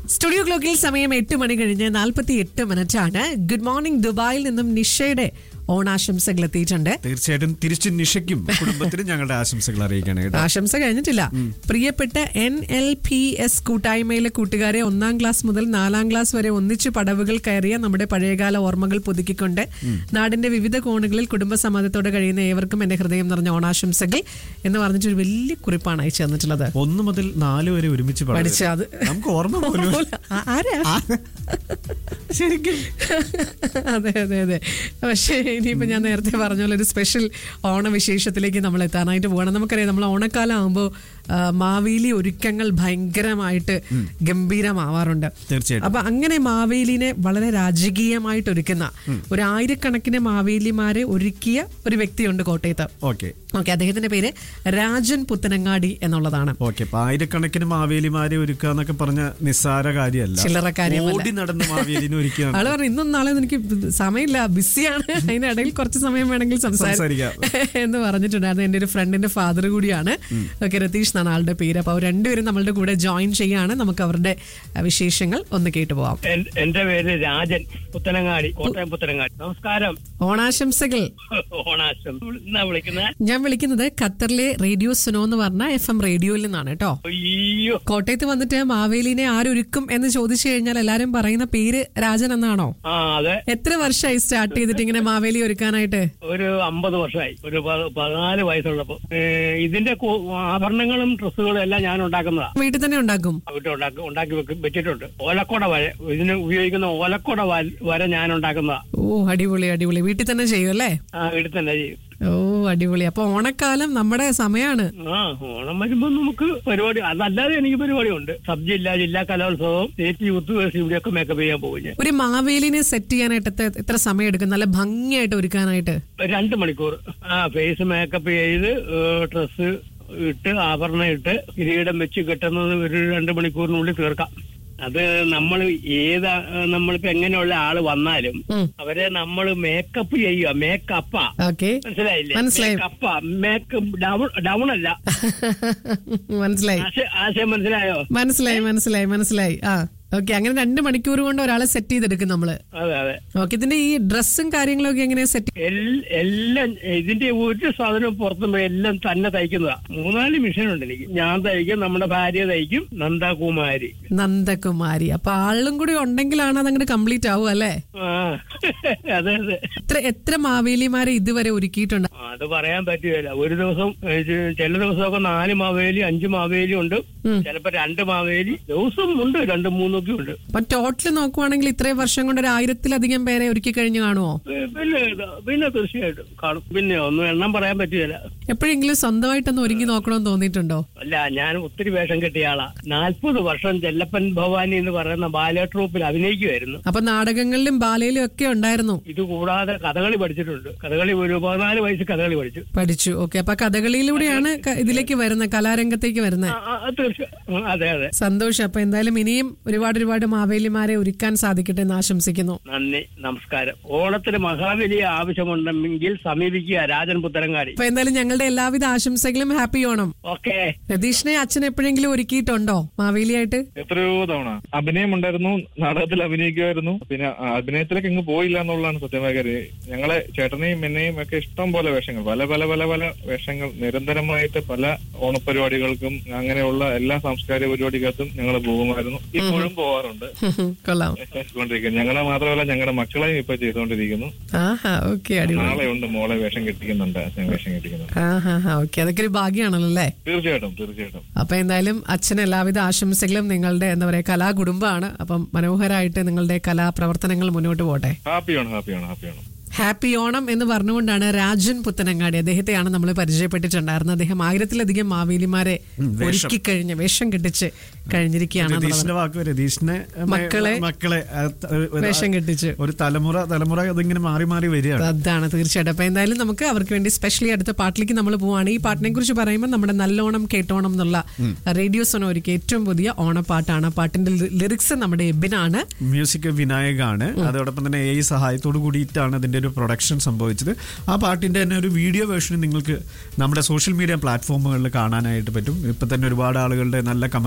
Studio ക്ലോക്കിൽ സമയം എട്ട് മണി കഴിഞ്ഞ് നാൽപ്പത്തി എട്ട് മിനിറ്റ് ആണ് ഗുഡ് മോർണിംഗ് ദുബായിൽ നിന്നും നിഷയുടെ ഓണാശംസകൾ എത്തിയിട്ടുണ്ട് തീർച്ചയായിട്ടും തിരിച്ച് നിഷയ്ക്കും കുടുംബത്തിനും ഞങ്ങളുടെ ആശംസകൾ അറിയിക്കണം കേട്ടോ ആശംസ കഴിഞ്ഞിട്ടില്ല പ്രിയപ്പെട്ട എൻ എൽ പി എസ് കൂട്ടായ്മയിലെ കൂട്ടുകാരെ ഒന്നാം ക്ലാസ് മുതൽ നാലാം ക്ലാസ് വരെ ഒന്നിച്ച് പടവുകൾ കയറിയ നമ്മുടെ പഴയകാല ഓർമ്മകൾ പുതുക്കിക്കൊണ്ട് നാടിന്റെ വിവിധ കോണുകളിൽ കുടുംബസമ്മതത്തോടെ കഴിയുന്ന ഏവർക്കും എന്റെ ഹൃദയം നിറഞ്ഞ ഓണാശംസകൾ എന്ന് പറഞ്ഞിട്ടൊരു വലിയ കുറിപ്പാണ് അയച്ചു തന്നിട്ടുള്ളത് ഒന്ന് മുതൽ നാല് വരെ ഒരുമിച്ച് പാടുക. പഠിച്ച അത് നമുക്ക് ഓർമ്മ പോലും ആ- ആരാ ശരിക്കും അതെ അതെ അതെ പക്ഷേ ഇനിയിപ്പോ ഞാൻ നേരത്തെ പറഞ്ഞ പോലെ ഒരു സ്പെഷ്യൽ ഓണവിശേഷത്തിലേക്ക് നമ്മൾ എത്താനായിട്ട് പോകണം നമുക്കറിയാം നമ്മൾ ഓണക്കാലം ആകുമ്പോൾ മാവേലി ഒരുക്കങ്ങൾ ഭയങ്കരമായിട്ട് ഗംഭീരമാവാറുണ്ട് തീർച്ചയായിട്ടും അപ്പൊ അങ്ങനെ മാവേലിനെ വളരെ രാജകീയമായിട്ട് ഒരുക്കുന്ന ഒരു ആയിരക്കണക്കിന് മാവേലിമാരെ ഒരുക്കിയ ഒരു വ്യക്തിയുണ്ട് കോട്ടയത്ത് ഓക്കെ ഓക്കെ അദ്ദേഹത്തിന്റെ പേര് രാജൻ പുത്തനങ്ങാടി എന്നുള്ളതാണ് ഓക്കെ അപ്പൊ ആയിരക്കണക്കിന് മാവേലിമാരെ ഒരുക്കുക എന്നൊക്കെ പറഞ്ഞ നിസ്സാര കാര്യമല്ല ചില്ലറ കാര്യമല്ല. ഓടി നടന്ന് മാവേലിനെ ഒരുക്കുക ആള് പറഞ്ഞു ഇന്നും നാളെ എനിക്ക് സമയമില്ല ബിസിയാണ് അതിനിടയിൽ കുറച്ച് സമയം വേണമെങ്കിൽ സംസാരിക്കാം സംസാരിക്കാം. എന്ന് പറഞ്ഞിട്ടുണ്ടായിരുന്നു എന്റെ ഒരു ഫ്രണ്ടിന്റെ ഫാദർ കൂടിയാണ് ഓക്കെ രതീഷ് എന്നാണ് ആളുടെ പേര് അപ്പൊ അവർ രണ്ടുപേരും നമ്മളുടെ കൂടെ ജോയിൻ ചെയ്യാണ് നമുക്ക് അവരുടെ അഹ്, വിശേഷങ്ങൾ ഒന്ന് കേട്ടു പോവാം എൻ- എന്റെ പേര് രാജൻ പുത്തനങ്ങാടി കോട്ടയം പുത്തനങ്ങാടി നമസ്കാരം ഓണാശംസകൾ ഓണാശം എന്നാ വിളിക്കുന്നത് ഞാൻ വിളിക്കുന്നത് ഖത്തറിലെ റേഡിയോ സുനോ എന്ന് പറഞ്ഞ എഫ് എം റേഡിയോയിൽ നിന്നാണ് കേട്ടോ അയ്യോ കോട്ടയത്ത് വന്നിട്ട് മാവേലിനെ ആരൊരുക്കും എന്ന് ചോദിച്ചു കഴിഞ്ഞാൽ എല്ലാരും പറയുന്ന പേര് രാജൻ എന്നാണോ ആ അതെ എത്ര വർഷമായി സ്റ്റാർട്ട് ചെയ്തിട്ട് ഇങ്ങനെ മാവേലി ഒരുക്കാനായിട്ട് ഒരു അമ്പത് വർഷമായി ഒരു പ- പതിനാല് വയസ്സുള്ളപ്പോ ഏ, ഇതിന്റെ കു- ആഭരണങ്ങളും ഡ്രസ്സുകളും എല്ലാം ഞാൻ ഉണ്ടാക്കുന്നതാ വീട്ടിൽ തന്നെ ഉണ്ടാക്കും വീട്ടിൽ ഉണ്ടാക്കി ഉണ്ടാക്കി വെക്കും വെച്ചിട്ടുണ്ട് ഓലക്കൊട വര ഇതിന് ഉപയോഗിക്കുന്ന ഓലക്കൊട വ- വര ഞാൻ ഉണ്ടാക്കുന്നതാ ഓ അടിപൊളി അടിപൊളി വീട്ടിൽ തന്നെ ചെയ്യും അല്ലേ ആ വീട്ടിൽ തന്നെ ചെയ്യും ഓ അടിപൊളി അപ്പൊ ഓണക്കാലം നമ്മുടെ സമയമാണ് ആ ഓണം വരുമ്പോ നമുക്ക് പരിപാടി അതല്ലാതെ എനിക്ക് പരിപാടിയുണ്ട് സബ് ജില്ല ജില്ലാ കലോത്സവം സ്റ്റേറ്റ് യൂത്ത് ഫെസ്റ്റ് ഇവിടെയൊക്കെ മേക്കപ്പ് ചെയ്യാൻ പോകും ഞാൻ ഒരു മാവേലിനെ സെറ്റ് ചെയ്യാനായിട്ട് എത്ര എത്ര സമയം എടുക്കും നല്ല ഭംഗിയായിട്ട് ഒരുക്കാനായിട്ട് രണ്ട് മണിക്കൂർ ആ ഫേസ് മേക്കപ്പ് ചെയ്ത് ഡ്രസ്സ് ഇട്ട് ആഭരണം ഇട്ട് കിരീടം വെച്ച് കെട്ടുന്നത് ഒരു രണ്ട് മണിക്കൂറിനുള്ളിൽ തീർക്കാം അത് നമ്മൾ ഏത് നമ്മളിപ്പോ എങ്ങനെയുള്ള ആള് വന്നാലും ഉം. അവരെ നമ്മൾ മേക്കപ്പ് ചെയ്യുക മേക്കപ്പാ ഓക്കെ മനസ്സിലായില്ലേ മനസ്സിലായി. മേക്കപ്പാ മേക്കപ്പ് ഡൗൺ ഡൗൺ അല്ല മനസ്സിലായി ആശയം ആശയം മനസ്സിലായോ മനസ്സിലായി മനസ്സിലായി മനസ്സിലായി ആ ഓക്കെ അങ്ങനെ രണ്ട് മണിക്കൂർ കൊണ്ട് ഒരാളെ സെറ്റ് ചെയ്തെടുക്കും നമ്മള് അതെ അതെ ഓക്കെ ഇതിന്റെ ഈ ഡ്രസ്സും കാര്യങ്ങളും ഒക്കെ എങ്ങനെയാ സെറ്റ് എൽ- എല്ലാം ഇതിന്റെ ഒരു സാധനം പുറത്തും പോയി എല്ലാം തന്നെ തയ്ക്കുന്നതാ മൂന്നാല് മെഷീൻ ഉണ്ട് എനിക്ക് ഞാൻ തയ്ക്കും നമ്മുടെ ഭാര്യ തയ്ക്കും നന്ദകുമാരി നന്ദകുമാരി അപ്പൊ ആളും കൂടി ഉണ്ടെങ്കിലാണ് അതങ്ങോട്ട് കംപ്ലീറ്റ് ആവും അല്ലേ ആ അതെ അതെ എത്ര എത്ര മാവേലിമാരെ ഇതുവരെ ഒരുക്കിയിട്ടുണ്ട് ആ, അത് പറയാൻ പറ്റുകയില്ല ഒരു ദിവസം ഏ, ചെ- ചില ദിവസമൊക്കെ നാല് മാവേലി അഞ്ച് മാവേലി ഉണ്ട് ഉം. ചിലപ്പോ രണ്ട് മാവേലി ദിവസം ഉണ്ട് രണ്ട് മൂന്നൊക്കെ ഉണ്ട് അപ്പൊ ടോട്ടൽ നോക്കുവാണെങ്കിൽ ഇത്രയും വർഷം കൊണ്ട് ഒരു ആയിരത്തിലധികം പേരെ ഒരുക്കി കഴിഞ്ഞു കാണുമോ പി- പിന്നെ ഇത്- പിന്നെ തീർച്ചയായിട്ടും കാണും പിന്നെ ഒന്നും എണ്ണം പറയാൻ പറ്റുകയില്ല എപ്പോഴെങ്കിലും സ്വന്തമായിട്ടൊന്ന് ഒരുങ്ങി നോക്കണമെന്ന് തോന്നിയിട്ടുണ്ടോ അല്ല ഞാൻ ഒത്തിരി വേഷം കെട്ടിയ ആളാ നാൽപ്പത് വർഷം ചെല്ലപ്പൻ ഭവാനി എന്ന് പറയുന്ന ബാല ട്രൂപ്പിൽ അഭിനയിക്കുമായിരുന്നു അപ്പൊ നാടകങ്ങളിലും ബാലയിലും ഒക്കെ ഉണ്ടായിരുന്നു ഇത് കൂടാതെ കഥകളി പഠിച്ചിട്ടുണ്ട് കഥകളി ഒരു പതിനാല് വയസ്സ് കഥകളി പഠിച്ചു പഠിച്ചു ഓക്കെ അപ്പൊ കഥകളിയിലൂടെയാണ് ക- ഇതിലേക്ക് വരുന്നത് കലാരംഗത്തേക്ക് വരുന്നത് ആ, ആ, തീർച്ചയായും അതെ അതെ സന്തോഷം അപ്പൊ എന്തായാലും ഇനിയും ഒരുപാട് ഒരുപാട് മാവേലിമാരെ ഒരുക്കാൻ സാധിക്കട്ടെ എന്ന് ആശംസിക്കുന്നു നന്ദി നമസ്കാരം ഓണത്തിന് മഹാബലിയെ ആവശ്യമുണ്ടെങ്കിൽ സമീപിക്കുക രാജൻ പുത്തരങ്ങാടി അപ്പൊ എന്തായാലും ഞങ്ങളുടെ എല്ലാവിധ ആശംസകളും ഹാപ്പി ഓണം ഓക്കെ രതീഷിനെ അച്ഛൻ എപ്പോഴെങ്കിലും ഒരുക്കിയിട്ടുണ്ടോ മാവേലിയായിട്ട് എത്രയോ തവണ അഭിനയം ഉണ്ടായിരുന്നു നാടകത്തിൽ അഭിനയിക്കുമായിരുന്നു പിന്നെ ആ, അഭിനയത്തിലേക്ക് ഇങ്ങ് പോയില്ല എന്നുള്ളതാണ് സത്യമായ കാര്യം ഞങ്ങളെ ചേട്ടനെയും എന്നെയും ഒക്കെ ഇഷ്ടം പോലെ വേഷങ്ങൾ പല പല പല പല വേഷങ്ങൾ നിരന്തരമായിട്ട് പല ഓണപരിപാടികൾക്കും അങ്ങനെയുള്ള എല്ലാ സാംസ്കാരിക പരിപാടികൾക്കും ഞങ്ങൾ പോകുമായിരുന്നു ഇപ്പോഴും പോവാറുണ്ട് കൊള്ളാം ചെയ്തുകൊണ്ടിരിക്കുന്നു ഞങ്ങളെ മാത്രമല്ല ഞങ്ങളുടെ മക്കളെയും ഇപ്പൊ ചെയ്തുകൊണ്ടിരിക്കുന്നു ആഹാ ഓക്കെ അടിപൊളി നാളെ ഉണ്ട് മോളെ വേഷം കെട്ടിക്കുന്നുണ്ട് അച്ഛൻ വേഷം കെട്ടിക്കുന്നുണ്ട് ആഹാ ഓക്കെ അതൊക്കെ ഒരു ഭാഗ്യമാണല്ലോ അല്ലേ തീർച്ചയായിട്ടും തീർച്ചയായിട്ടും അപ്പൊ എന്തായാലും അച്ഛന് എല്ലാവിധ ആശംസകളും നിങ്ങളുടെ എന്താ പറയാ കലാകുടുംബമാണ് അപ്പം മനോഹരമായിട്ട് നിങ്ങളുടെ കലാപ്രവർത്തനങ്ങൾ മുന്നോട്ട് പോട്ടെ ഹാപ്പിയാണ് ഹാപ്പിയാണ് ഹാപ്പിയാണ് ഹാപ്പി ഓണം എന്ന് പറഞ്ഞുകൊണ്ടാണ് രാജൻ പുത്തനങ്ങാടി അദ്ദേഹത്തെയാണ് നമ്മൾ പരിചയപ്പെട്ടിട്ടുണ്ടായിരുന്നത് അദ്ദേഹം ആയിരത്തിലധികം മാവേലിമാരെ ഒരുക്കി കഴിഞ്ഞ് വേഷം കെട്ടിച്ച് കഴിഞ്ഞിരിക്കുകയാണ് രതീഷിന്റെ വാക്ക് രതീഷിനെ മക്കളെ- മക്കളെ ആ, ത- ഒരു- വേഷം കെട്ടിച്ച് ഒരു തലമുറ തലമുറ അതിങ്ങനെ മാറി മാറി വരികയാണ് അതാണ് തീർച്ചയായിട്ടും അപ്പൊ എന്തായാലും നമുക്ക് അവർക്ക് വേണ്ടി സ്പെഷ്യലി അടുത്ത പാട്ടിലേക്ക് നമ്മൾ പോവാണ് ഈ പാട്ടിനെ കുറിച്ച് പറയുമ്പോൾ നമ്മുടെ നല്ലോണം കേട്ടോണം എന്നുള്ള റേഡിയോ സോണ ഒരുക്കിയ ഏറ്റവും പുതിയ ഓണപ്പാട്ടാണ് പാട്ടിന്റെ ലിറിക്സ് നമ്മുടെ എബിനാണ് മ്യൂസിക് വിനായകാണ് അതോടൊപ്പം തന്നെ എ സഹായത്തോട് കൂടിയിട്ടാണ് അതിന്റെ ഒരു പ്രൊഡക്ഷൻ സംഭവിച്ചത് ആ പാട്ടിന്റെ തന്നെ ഒരു വീഡിയോ വേർഷൻ നിങ്ങൾക്ക് നമ്മുടെ സോഷ്യൽ മീഡിയ പ്ലാറ്റ്ഫോമുകളിൽ കാണാനായിട്ട് പറ്റും ഇപ്പൊ തന്നെ ഒരുപാട് ആളുകളുടെ നല്ല കമന്റുകളും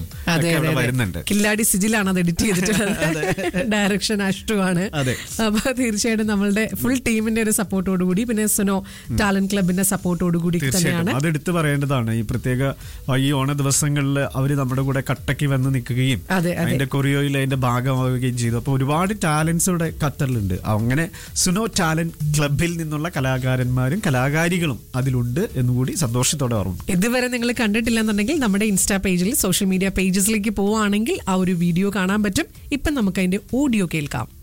അതെ ഒക്കെ അതെ അവിടെ അതെ. വരുന്നുണ്ട് കില്ലാടി സിജിലാണ് അത് എഡിറ്റ് ചെയ്തിട്ടുള്ളത് ഡയറക്ഷൻ അഷ്ടു ആണ് അതെ. അപ്പൊ തീർച്ചയായിട്ടും നമ്മളുടെ ഫുൾ ടീമിന്റെ ഒരു സപ്പോർട്ടോടുകൂടി പിന്നെ സുനോ ടാലന്റ് ക്ലബിന്റെ സപ്പോർട്ടോടുകൂടി തന്നെയാണ് തീർച്ചയായിട്ടും അത് എടുത്തു പറയേണ്ടതാണ് ഈ പ്രത്യേക ആ, ഈ ഓണ ദിവസങ്ങളിൽ അവർ നമ്മുടെ കൂടെ കട്ടയ്ക്ക് വന്ന് നിൽക്കുകയും അതെ, അതെ. അതിന്റെ കൊറിയോയിൽ അതിന്റെ ഭാഗമാവുകയും ചെയ്തു അപ്പോൾ ഒരുപാട് ടാലൻസ് ഇവിടെ ഖത്തറിലുണ്ട് അങ്ങനെ സുനോ ടാലന്റ് ക്ലബിൽ നിന്നുള്ള കലാകാരന്മാരും കലാകാരികളും അതിലുണ്ട് എന്നുകൂടി സന്തോഷത്തോടെ ഓർമ്മ ഇതുവരെ നിങ്ങൾ കണ്ടിട്ടില്ലെന്നുണ്ടെങ്കിൽ നമ്മുടെ ഇൻസ്റ്റാ പേജിൽ സോഷ്യൽ മീഡിയ പേജസിലേക്ക് പോവുകയാണെങ്കിൽ ആ ഒരു വീഡിയോ കാണാൻ പറ്റും ഇപ്പം നമുക്ക് അതിന്റെ ഓഡിയോ കേൾക്കാം